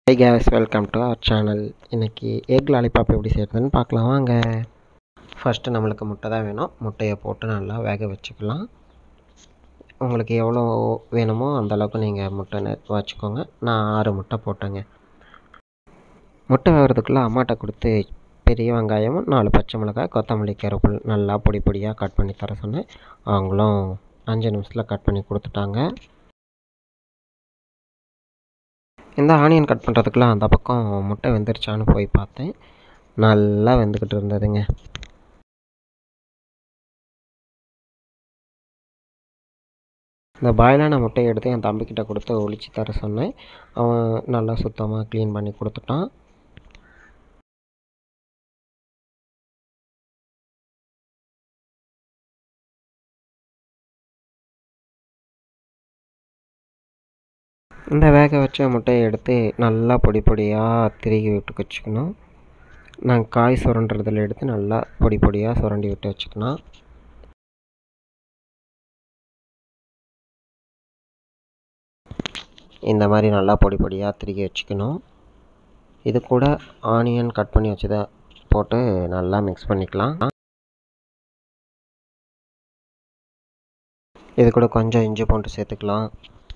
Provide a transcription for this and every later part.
hey guys welcome to our channel இன்றைக்கி egg lollipop எப்படி செய்கிறதுன்னு பார்க்கலாம் வாங்க ஃபஸ்ட்டு நம்மளுக்கு முட்டை தான் வேணும் முட்டையை போட்டு நல்லா வேக வச்சுக்கலாம் உங்களுக்கு எவ்வளோ வேணுமோ அந்த அளவுக்கு நீங்கள் முட்டை நெ- வச்சுக்கோங்க நான் ஆறு முட்டை போட்டேங்க முட்டை வேகிறதுக்குள்ளே அம்மாட்ட கொடுத்து பெரிய வெங்காயமும் நாலு பச்சை மிளகாய் கொத்தமல்லி கருவேப்பில் நல்லா பொடி பொடியாக கட் பண்ணி தர சொன்னேன் அவங்களும் அஞ்சு நிமிஷத்தில் கட் பண்ணி கொடுத்துட்டாங்க இந்த ஆனியன் கட் பண்ணுறதுக்குலாம் அந்த பக்கம் முட்டை வெந்துருச்சான்னு போய் பார்த்தேன் நல்லா வெந்துக்கிட்டு இருந்ததுங்க இந்த பாயிலான முட்டையை எடுத்து என் தம்பிக்கிட்ட கொடுத்து ஒளிச்சு தர சொன்னேன் அவன் நல்லா சுத்தமாக க்ளீன் பண்ணி கொடுத்துட்டான் இந்த வேக வச்ச முட்டையை எடுத்து நல்லா பொடி பொடியாக திருகி விட்டு வச்சுக்கணும் நான் காய் சுரண்டுறதுல எடுத்து நல்லா பொடி பொடியாக சுரண்டி விட்டு வச்சுக்கணும் இந்த மாதிரி நல்லா பொடி பொடியாக திருகி வச்சுக்கணும் இது கூட ஆனியன் கட் பண்ணி வச்சதை போட்டு நல்லா மிக்ஸ் பண்ணிக்கலாம் இது கூட கொஞ்சம் இஞ்சி பூண்டு சேர்த்துக்கலாம்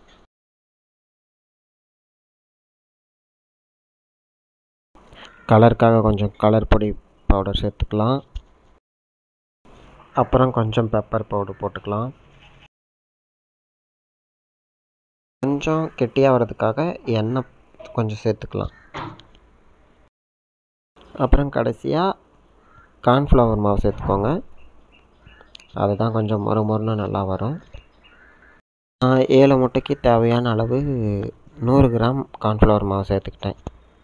கலருக்காக கொஞ்சம் கலர் பொடி பவுடர் சேர்த்துக்கலாம் அப்புறம் கொஞ்சம் பெப்பர் பவுடர் போட்டுக்கலாம் கொஞ்சம் கெட்டியாக வர்றதுக்காக எண்ணெய் கொஞ்சம் சேர்த்துக்கலாம் அப்புறம் கடைசியாக கார்ன்ஃப்ளவர் மாவு சேர்த்துக்கோங்க அதுதான் கொஞ்சம் மொறு மொறுன்னு நல்லா வரும் நான் ஏழு முட்டைக்கு தேவையான அளவு நூறு கிராம் கார்ன்ஃப்ளவர் மாவு சேர்த்துக்கிட்டேன்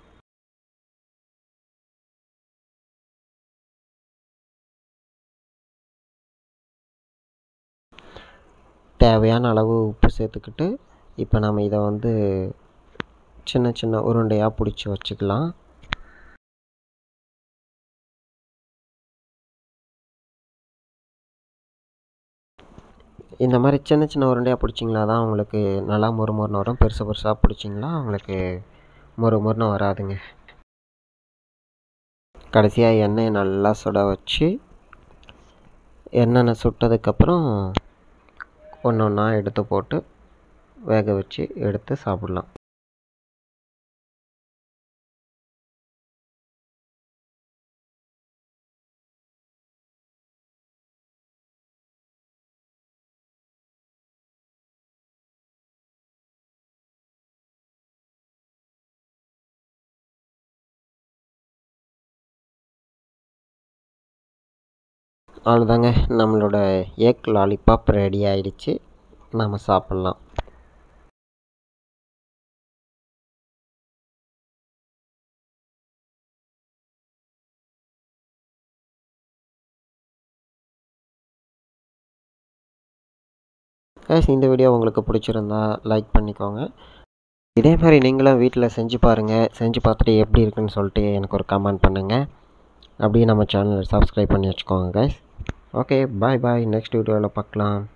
தேவையான அளவு உப்பு சேர்த்துக்கிட்டு இப்போ நம்ம இதை வந்து சின்ன சின்ன உருண்டையாக பிடிச்சி வச்சுக்கலாம் இந்த மாதிரி சின்ன சின்ன உருண்டையாக பிடிச்சிங்களா தான் உங்களுக்கு நல்லா மொறு மொறுன்னு வரும் பெருசு பெருசாக பிடிச்சிங்களா உங்களுக்கு மொறு மொறுன்னு வராதுங்க கடைசியாக எண்ணெயை நல்லா சுட வச்சு எண்ணெய் சுட்டதுக்கப்புறம் ஒன்று ஒன்றா எடுத்து போட்டு வேக வச்சு எடுத்து சாப்பிட்லாம் அவ்வளோதாங்க நம்மளோட ஏக் லாலிபாப் ரெடி ஆயிடுச்சு நம்ம சாப்பிட்லாம் guys இந்த வீடியோ உங்களுக்கு பிடிச்சிருந்தா லைக் பண்ணிக்கோங்க இதே மாதிரி நீங்களும் வீட்டில் செஞ்சு பாருங்கள் செஞ்சு பார்த்துட்டு எப்படி இருக்குன்னு சொல்லிட்டு எனக்கு ஒரு கமெண்ட் பண்ணுங்கள் அப்படியே நம்ம சேனலை சப்ஸ்கிரைப் பண்ணி வச்சுக்கோங்க guys okay bye bye next வீடியோவில் பார்க்கலாம்